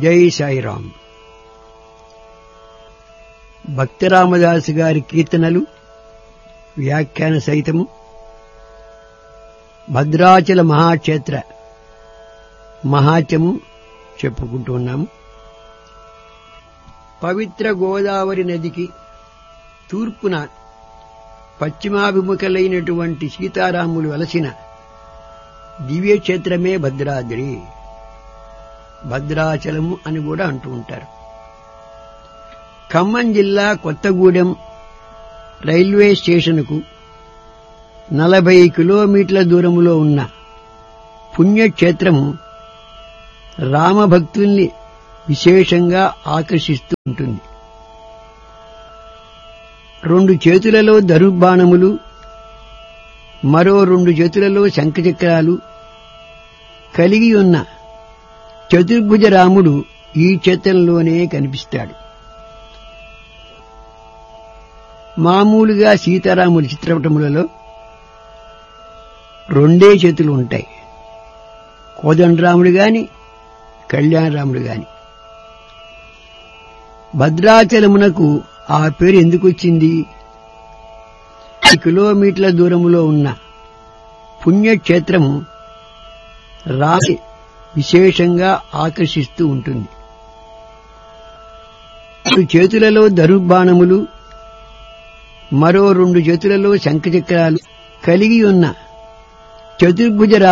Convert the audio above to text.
జై సాయిరాం భక్తరామదాసు గారి కీర్తనలు వ్యాఖ్యాన సహితము భద్రాచల మహాక్షేత్ర మహాత్యము చెప్పుకుంటూ ఉన్నాము పవిత్ర గోదావరి నదికి తూర్పున పశ్చిమాభిముఖులైనటువంటి సీతారాములు వలసిన దివ్యక్షేత్రమే భద్రాద్రి భద్రాచలము అని కూడా అంటూ ఉంటారు ఖమ్మం జిల్లా కొత్తగూడెం రైల్వే స్టేషన్కు నలభై కిలోమీటర్ల దూరంలో ఉన్న పుణ్యక్షేత్రము రామభక్తుల్ని విశేషంగా ఆకర్షిస్తూ ఉంటుంది రెండు చేతులలో ధనుర్బాణములు మరో రెండు చేతులలో శంఖచక్రాలు కలిగి ఉన్న చతుర్భుజ రాముడు ఈ క్షేత్రంలోనే కనిపిస్తాడు మామూలుగా సీతారాముడి చిత్రపటములలో రెండే చేతులు ఉంటాయి కోదండరాముడు గాని కళ్యాణరాముడు గాని భద్రాచలమునకు ఆ పేరు ఎందుకు వచ్చింది కిలోమీటర్ల దూరంలో ఉన్న పుణ్యక్షేత్రము రాసి విశేషంగా ఆకర్షిస్తూ ఉంటుంది రెండు చేతులలో ధనుర్బాణములు మరో రెండు చేతులలో శంఖచక్రాలు కలిగి ఉన్న చతుర్భుజ